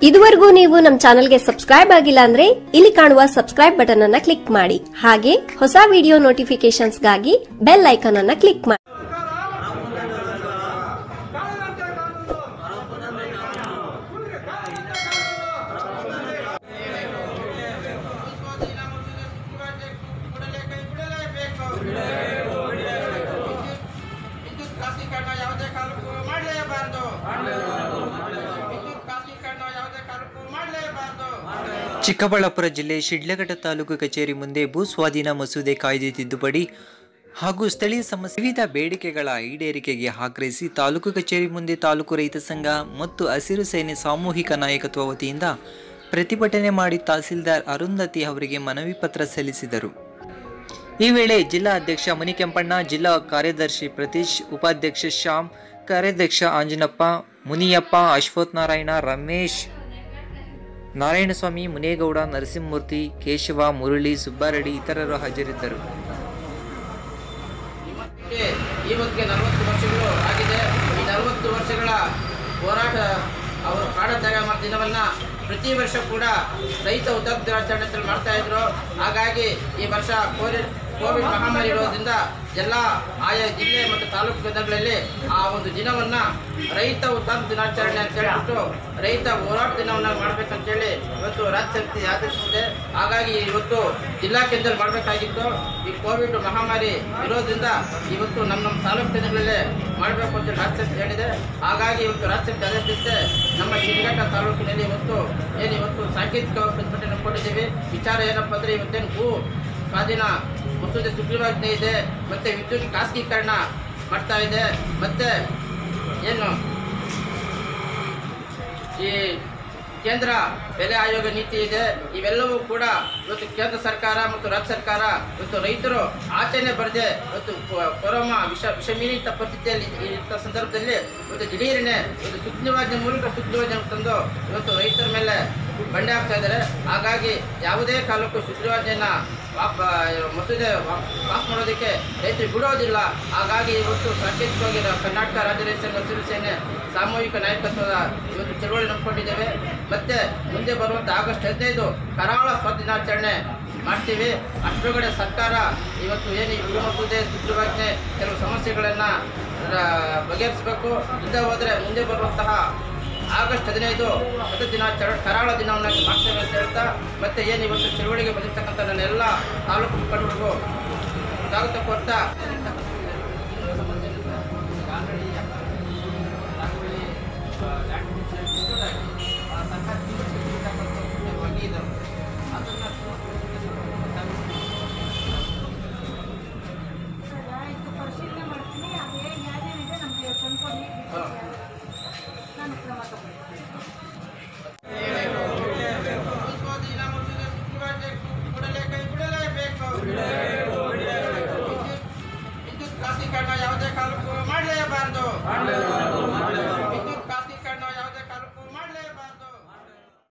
ಇದುವರೆಗೂ ನೀವು ನಮ್ಮ ಚಾನೆಲ್ಗೆ ಸಬ್ಸ್ಕ್ರೈಬ್ ಆಗಿಲ್ಲ ಅಂದ್ರೆ ಇಲ್ಲಿ ಕಾಣುವ ಸಬ್ಸ್ಕ್ರೈಬ್ ಬಟನ್ ಅನ್ನ ಕ್ಲಿಕ್ ಮಾಡಿ ಹಾಗೆ ಹೊಸ ವಿಡಿಯೋ ನೋಟಿಫಿಕೇಶನ್ಸ್ಗಾಗಿ ಬೆಲ್ ಐಕಾನ್ ಅನ್ನ ಕ್ಲಿಕ್ ಮಾಡಿ ವಿದ್ಯುತ್ ಖಾಸಗೀಕರಣ ಯಾವುದೇ ಕಾಲಕ್ಕೂ ಮಾಡಲೇಬಾರದು ವಿದ್ಯುತ್ ಖಾಸಗೀಕರಣ ಯಾವುದೇ ಕಾಲಕ್ಕೂ ಮಾಡಲೇಬಾರದು ಚಿಕ್ಕಬಳ್ಳಾಪುರ ಜಿಲ್ಲೆ ಶಿಡ್ಲಘಟ್ಟ ತಾಲೂಕು ಕಚೇರಿ ಮುಂದೆ ಭೂ ಸ್ವಾಧೀನ ಮಸೂದೆ ಕಾಯ್ದೆ ತಿದ್ದುಪಡಿ ಹಾಗೂ ಸ್ಥಳೀಯ ಸಮಸ್ಯೆ ವಿವಿಧ ಬೇಡಿಕೆಗಳ ಈಡೇರಿಕೆಗೆ ಆಗ್ರಹಿಸಿ ತಾಲೂಕು ಕಚೇರಿ ಮುಂದೆ ತಾಲೂಕು ರೈತ ಸಂಘ ಮತ್ತು ಹಸಿರು ಸೇನೆ ಸಾಮೂಹಿಕ ನಾಯಕತ್ವ ವತಿಯಿಂದ ಪ್ರತಿಭಟನೆ ಮಾಡಿ ತಹಸೀಲ್ದಾರ್ ಅರುಂಧತಿ ಅವರಿಗೆ ಮನವಿ ಪತ್ರ ಸಲ್ಲಿಸಿದರು ಈ ವೇಳೆ ಜಿಲ್ಲಾ ಅಧ್ಯಕ್ಷ ಮುನಿಕೆಂಪಣ್ಣ ಜಿಲ್ಲಾ ಕಾರ್ಯದರ್ಶಿ ಪ್ರತೀಶ್ ಉಪಾಧ್ಯಕ್ಷ ಶ್ಯಾಮ್ ಕಾರ್ಯಾಧ್ಯಕ್ಷ ಆಂಜನಪ್ಪ ಮುನಿಯಪ್ಪ ಅಶ್ವಥ್ ನಾರಾಯಣ ರಮೇಶ್ ನಾರಾಯಣಸ್ವಾಮಿ ಮುನೇಗೌಡ ನರಸಿಂಹಮೂರ್ತಿ ಕೇಶವ ಮುರಳಿ ಸುಬ್ಬಾರೆಡ್ಡಿ ಇತರರು ಹಾಜರಿದ್ದರು ಇವತ್ತಿಗೆ ಇವತ್ತಿಗೆ ನಲವತ್ತು ವರ್ಷಗಳು ಆಗಿದೆ ಈ ನಲವತ್ತು ವರ್ಷಗಳ ಹೋರಾಟ ಅವರು ಕಾಡತ್ಯಾಗ ಮಾಡಿದ ದಿನವನ್ನ ಪ್ರತಿ ವರ್ಷ ಕೂಡ ರೈತ ಹುತಾತ್ಮ ದಿನಾಚರಣೆ ಅಂತ ಮಾಡ್ತಾ ಇದ್ರು ಹಾಗಾಗಿ ಈ ವರ್ಷ ಕೋವಿಡ್ ಕೋವಿಡ್ ಮಹಾಮಾರಿ ಇರೋದ್ರಿಂದ ಎಲ್ಲ ಆಯಾ ಜಿಲ್ಲೆ ಮತ್ತು ತಾಲೂಕು ಕೇಂದ್ರಗಳಲ್ಲಿ ಆ ಒಂದು ದಿನವನ್ನ ರೈತ ಹುತಾತ್ಮ ದಿನಾಚರಣೆ ಅಂತ ಹೇಳ್ಬಿಟ್ಟು ರೈತ ಹೋರಾಟ ದಿನವನ್ನ ಮಾಡ್ಬೇಕಂತೇಳಿ ಇವತ್ತು ರಾಜ್ಯ ಸಮಿತಿ ಆದೇಶಿಸಿದೆ ಹಾಗಾಗಿ ಇವತ್ತು ಜಿಲ್ಲಾ ಕೇಂದ್ರದಲ್ಲಿ ಮಾಡಬೇಕಾಗಿತ್ತು ಈ ಕೋವಿಡ್ ಮಹಾಮಾರಿ ಇರೋದ್ರಿಂದ ಇವತ್ತು ನಮ್ಮ ನಮ್ಮ ತಾಲೂಕು ಕೇಂದ್ರಗಳಲ್ಲೇ ಮಾಡಬೇಕು ಅಂತ ರಾಜ್ಯ ಸಮಿತಿ ಹೇಳಿದೆ ಹಾಗಾಗಿ ಇವತ್ತು ರಾಜ್ಯ ಸಮಿತಿ ಆದೇಶಿಸಿದೆ ನಮ್ಮ ಶಿಡ್ಘಟ್ಟ ತಾಲೂಕಿನಲ್ಲಿ ಇವತ್ತು ಏನು ಇವತ್ತು ಸಾಂಕೇತಿಕ ಪ್ರತಿಭಟನೆ ಕೊಟ್ಟಿದ್ದೀವಿ ವಿಚಾರ ಏನಪ್ಪ ಅಂದರೆ ಇವತ್ತೇನು ಭೂ ಸ್ವಾಧೀನ ಮಸೂದೆ ಸುಗ್ರೀವಾಜ್ಞೆ ಇದೆ ಮತ್ತು ವಿದ್ಯುತ್ ಖಾಸಗೀಕರಣ ಮಾಡ್ತಾ ಇದೆ ಮತ್ತು ಏನು ಈ ಕೇಂದ್ರ ಬೆಲೆ ಆಯೋಗ ನೀತಿ ಇದೆ ಇವೆಲ್ಲವೂ ಕೂಡ ಇವತ್ತು ಕೇಂದ್ರ ಸರ್ಕಾರ ಮತ್ತು ರಾಜ್ಯ ಸರ್ಕಾರ ಇವತ್ತು ರೈತರು ಆಚರಣೆ ಬರದೆ ಇವತ್ತು ಕೊ- ಕೊರೋನಾ ವಿಷ ವಿಷಮೀನಿತ ಪರಿಸ್ಥಿತಿಯಲ್ಲಿ ಇಂಥ ಸಂದರ್ಭದಲ್ಲಿ ಇವತ್ತು ದಿಢೀರನೆ ಇವತ್ತು ಸುಗ್ರೀವಾಜ್ಞೆ ಮೂಲಕ ಸುಗ್ರೀವಾಜ್ಞೆ ತಂದು ಇವತ್ತು ರೈತರ ಮೇಲೆ ಬಂಡೆ ಹಾಕ್ತಾ ಇದ್ದಾರೆ ಹಾಗಾಗಿ ಯಾವುದೇ ಕಾಲಕ್ಕೂ ಸುಗ್ರೀವಾಜ್ಞೆನ ವಾಪ ಮಸೂದೆ ವಾ- ಪಾಸ್ ಮಾಡೋದಕ್ಕೆ ರೈತರು ಬಿಡೋದಿಲ್ಲ ಹಾಗಾಗಿ ಇವತ್ತು ಸಾಂಕೇತಿಕವಾಗಿ ನಾವು ಕರ್ನಾಟಕ ರಾಜ್ಯ ರೈತ ಸಂಘ ಹಸಿರು ಸೇನೆ ಸಾಮೂಹಿಕ ನಾಯಕತ್ವದ ಇವತ್ತು ಚಳವಳಿ ನಂಬಿಕೊಂಡಿದ್ದೇವೆ ಮತ್ತೆ ಮುಂದೆ ಬರುವಂಥ ಆಗಸ್ಟ್ ಹದಿನೈದು ಕರಾಳ ಸ್ವಾಧೀನಾಚರಣೆ ಮಾಡ್ತೀವಿ ಅಷ್ಟರೊಳಗಡೆ ಸರ್ಕಾರ ಇವತ್ತು ಏನು ಈ ಭೂ ಮಸೂದೆ ಸುಗ್ರೀವಾಜ್ಞೆ ಕೆಲವು ಸಮಸ್ಯೆಗಳನ್ನು ಬಗೆಹರಿಸಬೇಕು ಇಲ್ಲದೆ ಹೋದರೆ ಮುಂದೆ ಬರುವಂತಹ ಆಗಸ್ಟ್ ಹದಿನೈದು ಮತ ದಿನಾಚರಣೆ ಕರಾಳ ದಿನವನ್ನಾಗಿ ಮಾಡ್ತೇವೆ ಅಂತ ಹೇಳ್ತಾ ಮತ್ತೆ ಏನು ಇವತ್ತು ಚಳವಳಿಗೆ ಬಂದಿರ್ತಕ್ಕಂಥ ನನ್ನ ಎಲ್ಲ ತಾಲೂಕು ಮುಖಂಡರಿಗೂ ಸ್ವಾಗತ ಕೋರ್ತಾ ಅದನ್ನು